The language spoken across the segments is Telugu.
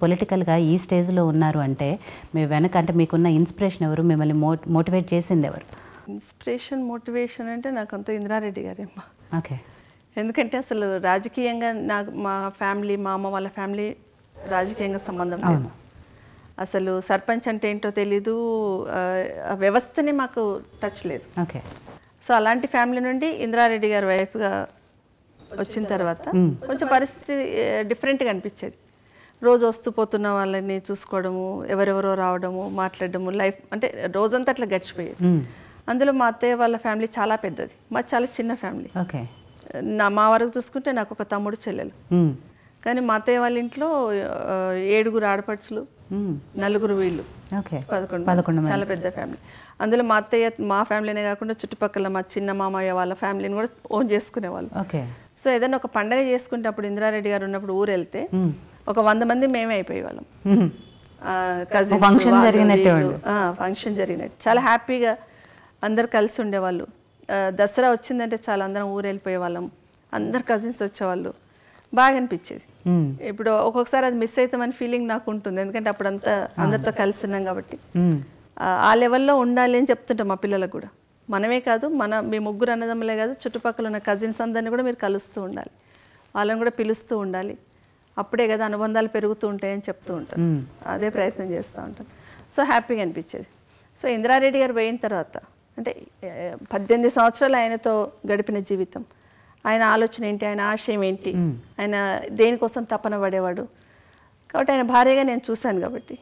పొలిటికల్గా ఈ స్టేజ్లో ఉన్నారు అంటే మీ వెనక అంటే మీకున్న ఇన్స్పిరేషన్ ఎవరు మిమ్మల్ని మో మోటివేట్ చేసింది ఎవరు ఇన్స్పిరేషన్ మోటివేషన్ అంటే నాకు అంత ఇందిరారెడ్డి గారేమ్మా ఓకే ఎందుకంటే అసలు రాజకీయంగా నాకు మా ఫ్యామిలీ మా అమ్మ వాళ్ళ ఫ్యామిలీ రాజకీయంగా సంబంధం లేదు అసలు సర్పంచ్ అంటే ఏంటో తెలీదు ఆ, ఆ వ్యవస్థనే మాకు టచ్ లేదు ఓకే సో అలాంటి ఫ్యామిలీ నుండి ఇందిరారెడ్డి గారి వైఫ్గా వచ్చిన తర్వాత కొంచెం పరిస్థితి డిఫరెంట్గా అనిపించేది రోజు వస్తూ పోతున్న వాళ్ళని చూసుకోవడము ఎవరెవరో రావడము మాట్లాడడము లైఫ్ అంటే రోజంతా అట్లా గడిచిపోయేది అందులో మా అత్తయ్య వాళ్ళ ఫ్యామిలీ చాలా పెద్దది మా చాలా చిన్న ఫ్యామిలీ ఓకే నా మా వరకు చూసుకుంటే నాకు ఒక తమ్ముడు చెల్లెలు కానీ మా అత్తయ్య వాళ్ళ ఇంట్లో ఆ, ఏడుగురు ఆడపడుచులు నలుగురు వీళ్ళు ఓకే పదకొండు పదకొండు మంది. చాలా పెద్ద ఫ్యామిలీ అందులో మా అత్తయ్య మా ఫ్యామిలీనే కాకుండా చుట్టుపక్కల మా చిన్న మామయ్య వాళ్ళ ఫ్యామిలీని కూడా ఓన్ చేసుకునేవాళ్ళు ఓకే సో ఏదైనా ఒక పండగ చేసుకుంటే అప్పుడు ఇందిరారెడ్డి గారు ఉన్నప్పుడు ఊరు వెళ్తే ఒక వంద మంది మేమే అయిపోయేవాళ్ళం కజిన్స్ function జరిగినట్టే ఫంక్షన్ జరిగినట్టు చాలా హ్యాపీగా అందరు కలిసి ఉండేవాళ్ళు ఆ, దసరా వచ్చిందంటే చాలా అందరం ఊరు వెళ్ళిపోయే వాళ్ళం అందరు కజిన్స్ వచ్చేవాళ్ళు బాగా అనిపించేది ఇప్పుడు ఒక్కొక్కసారి అది మిస్ అవుతామని ఫీలింగ్ నాకు ఉంటుంది ఎందుకంటే అప్పుడు అంతా అందరితో కలిసి ఉన్నాం కాబట్టి ఆ, ఆ లెవెల్లో ఉండాలి అని చెప్తుంటాం మా పిల్లలకు కూడా మనమే కాదు మన మీ ముగ్గురు అన్నదమ్ములే కాదు చుట్టుపక్కల ఉన్న కజిన్స్ అందరినీ కూడా మీరు కలుస్తూ ఉండాలి వాళ్ళని కూడా పిలుస్తూ ఉండాలి అప్పుడే కదా అనుబంధాలు పెరుగుతూ ఉంటాయని చెప్తూ ఉంటాను అదే ప్రయత్నం చేస్తూ ఉంటాను సో హ్యాపీగా అనిపించేది సో ఇందిరారెడ్డి గారు పోయిన తర్వాత అంటే ఏ, పద్దెనిమిది సంవత్సరాలు ఆయనతో గడిపిన జీవితం ఆయన ఆలోచన ఏంటి ఆయన ఆశయం ఏంటి ఆయన దేనికోసం తపన పడేవాడు కాబట్టి ఆయన భార్యగా నేను చూశాను కాబట్టి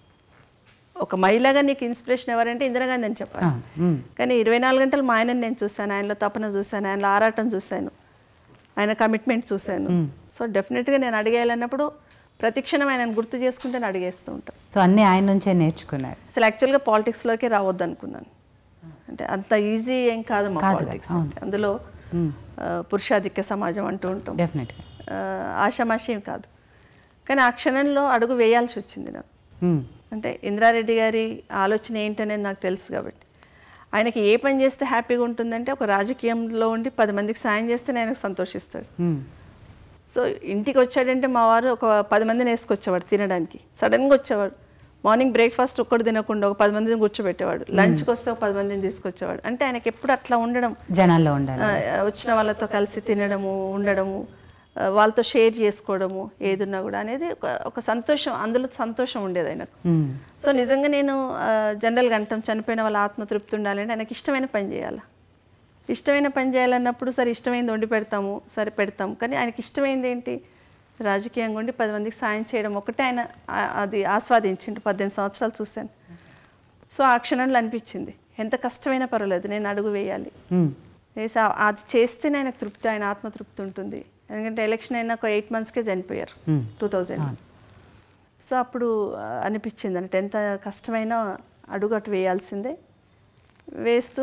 ఒక మహిళగా నీకు ఇన్స్పిరేషన్ ఎవరంటే ఇందిరాగాంధీ అని చెప్పాలి కానీ ఇరవై నాలుగు గంటలు మా ఆయనని నేను చూశాను ఆయనలో తపన చూశాను ఆయనలో ఆరాటం చూశాను ఆయన కమిట్మెంట్ చూశాను సో డెఫినెట్గా నేను అడిగేయాలన్నప్పుడు ప్రతిక్షణం ఆయనను గుర్తు చేసుకుంటే నేను అడిగేస్తూ ఉంటాను సో అన్నీ ఆయన నుంచే నేర్చుకున్నారు అసలు యాక్చువల్గా పాలిటిక్స్లోకి రావద్దు అనుకున్నాను అంటే అంత ఈజీ ఏం కాదు మా పాలిటిక్స్ అంటే అందులో ఆ, పురుషాధిక్య సమాజం అంటూ ఉంటాం డెఫినెట్గా ఆ, ఆషామాషి కాదు కానీ ఆ క్షణంలో అడుగు వేయాల్సి వచ్చింది నాకు అంటే ఇంద్రారెడ్డి గారి ఆలోచన ఏంటనేది నాకు తెలుసు కాబట్టి ఆయనకి ఏ పని చేస్తే హ్యాపీగా ఉంటుందంటే ఒక రాజకీయంలో ఉండి పది మందికి సాయం చేస్తే నేను ఆయనకు సంతోషిస్తాడు సో ఇంటికి వచ్చాడంటే మా వారు ఒక పది మందిని వేసుకొచ్చేవాడు తినడానికి సడన్గా వచ్చేవాడు మార్నింగ్ బ్రేక్ఫాస్ట్ ఒక్కడు తినకుండా ఒక పది మందిని కూర్చోబెట్టేవాడు లంచ్కి వస్తే ఒక పది మందిని తీసుకొచ్చేవాడు అంటే ఆయనకి ఎప్పుడు అట్లా ఉండడం జనాల్లో ఉండాలి ఆ, వచ్చిన వాళ్ళతో కలిసి తినడము ఉండడము ఆ, వాళ్ళతో షేర్ చేసుకోవడము ఏదున్నా కూడా అనేది ఒక ఒక సంతోషం అందులో సంతోషం ఉండేది ఆయనకు మ్మ్. సో నిజంగా నేను ఆ, జనరల్గా అంటాం చనిపోయిన వాళ్ళ ఆత్మతృప్తి ఉండాలంటే ఆయనకి ఇష్టమైన పని చేయాలి ఇష్టమైన పని చేయాలన్నప్పుడు సరే ఇష్టమైంది వండి పెడతాము సరే పెడతాం కానీ ఆయనకి ఇష్టమైంది ఏంటి రాజకీయంగా ఉండి పది మందికి సాయం చేయడం ఒకటే ఆయన ఆ- అది ఆస్వాదించిండు పద్దెనిమిది సంవత్సరాలు చూశాను సో ఆ క్షణంలో అనిపించింది ఎంత కష్టమైనా పర్వాలేదు నేను అడుగు వేయాలి మ్మ్. వేసి ఆ- అది చేస్తేనే ఆయనకు తృప్తి ఆయన ఆత్మతృప్తి ఉంటుంది ఎందుకంటే ఎలక్షన్ అయినా ఒక ఎయిట్ మంత్స్కే చనిపోయారు టూ థౌజండ్ సో అప్పుడు ఆ, అనిపించింది అంటే ఎంత కష్టమైనా అడుగు అటు వేయాల్సిందే వేస్తూ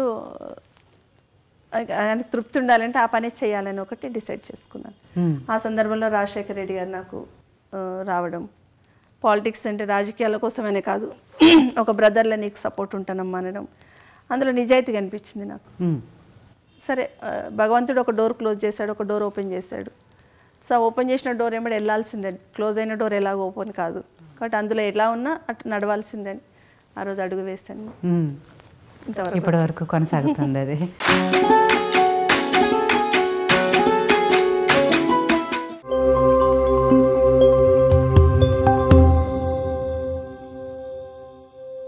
ఆ, ఆయనకు తృప్తి ఉండాలంటే ఆ పనే చేయాలని ఒకటి డిసైడ్ చేసుకున్నాను ఆ సందర్భంలో రాజశేఖర రెడ్డి గారు నాకు ఆ, రావడం పాలిటిక్స్ అంటే రాజకీయాల కోసమనే కాదు ఒక బ్రదర్లో నీకు సపోర్ట్ ఉంటానమ్మా అనడం అందులో నిజాయితీ కనిపించింది నాకు మ్మ్. సరే ఆ, భగవంతుడు ఒక డోర్ క్లోజ్ చేశాడు ఒక డోర్ ఓపెన్ చేశాడు సో ఓపెన్ చేసిన డోర్ ఏమిటి వెళ్ళాల్సిందే క్లోజ్ అయిన డోర్ ఎలాగో ఓపెన్ కాదు కాబట్టి అందులో ఎలా ఉన్నా అటు నడవాల్సిందే అని ఆ రోజు అడుగు వేశాను మ్మ్. ఇంతవరకు ఇప్పటి వరకు కొనసాగుతుంది అది